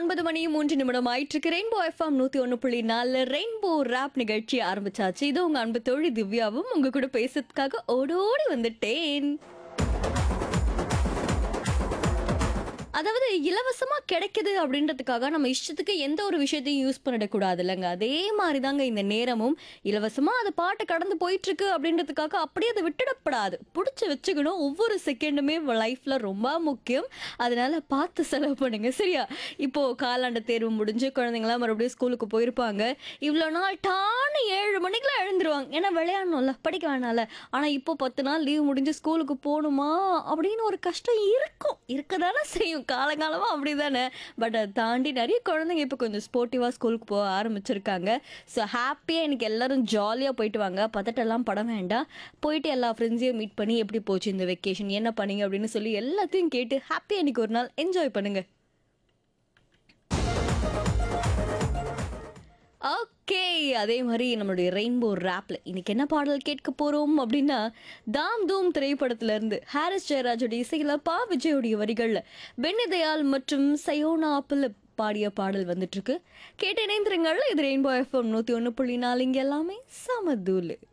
ஒன்பது மணி மூன்று நிமிடம் ஆயிட்டு ரெயின்போ எஃப்எம் நூத்தி ஒன்று புள்ளி நாலு ரெயின்போ ரேப் நிகழ்ச்சி ஆரம்பிச்சாச்சு இது உங்க அன்பு தோழி திவ்யாவும் உங்க கூட பேசுறதுக்காக ஓடோடி வந்துட்டேன் அதாவது இலவசமா கிடைக்குது அப்படின்றதுக்காக நம்ம இஷ்டத்துக்கு எந்த ஒரு விஷயத்தையும் யூஸ் பண்ணிடக்கூடாது இல்லைங்க அதே மாதிரி தாங்க இந்த நேரமும் இலவசமா அது பாட்டு கடந்து போயிட்டு இருக்கு அப்படின்றதுக்காக அப்படியே அதை விட்டுடப்படாது பிடிச்சி வச்சுக்கணும் ஒவ்வொரு செகண்டுமே லைஃப்ல ரொம்ப முக்கியம் அதனால பார்த்து செலவு பண்ணுங்க சரியா இப்போ காலாண்டு தேர்வு முடிஞ்சு குழந்தைங்களாம் மறுபடியும் ஸ்கூலுக்கு போயிருப்பாங்க இவ்வளோ நாள் டான்னு ஏழு மணிக்கெல்லாம் எழுந்துருவாங்க ஏன்னா விளையாடணும்ல படிக்க வேணாம்ல ஆனால் இப்போ பத்து நாள் லீவ் முடிஞ்சு ஸ்கூலுக்கு போகணுமா அப்படின்னு ஒரு கஷ்டம் இருக்கும் இருக்கதானே செய்யும் காலங்காலமாக அப்படி தானே பட் அதை தாண்டி நிறைய குழந்தைங்க இப்போ கொஞ்சம் ஸ்போர்ட்டிவாக ஸ்கூலுக்கு போக ஆரம்பிச்சிருக்காங்க ஸோ ஹாப்பியாக எனக்கு எல்லாரும் ஜாலியாக போயிட்டு வாங்க பதட்டெல்லாம் படம் வேண்டாம் போயிட்டு எல்லா ஃப்ரெண்ட்ஸையும் மீட் பண்ணி எப்படி போச்சு இந்த வெக்கேஷன் என்ன பண்ணீங்க அப்படின்னு சொல்லி எல்லாத்தையும் கேட்டு ஹாப்பியாக இன்னைக்கு ஒரு நாள் என்ஜாய் பண்ணுங்க ஓகே அதே மாதிரி நம்மளுடைய ரெயின்போ ரேப்ல இன்னைக்கு என்ன பாடல் கேட்க போறோம் அப்படின்னா தாம் தூம் திரைப்படத்துல இருந்து ஹாரிஸ் ஜெயராஜோட இசையில பா விஜயோடைய வரிகள்ல பென்னி தயாள் மற்றும் சயோனா பிலிப் பாடிய பாடல் வந்துட்டு இருக்கு கேட்டு இணைந்திருங்கள் இது ரெயின்போ எஃப்எம் நூத்தி ஒன்று புள்ளி நாலு இங்க எல்லாமே சமதூலு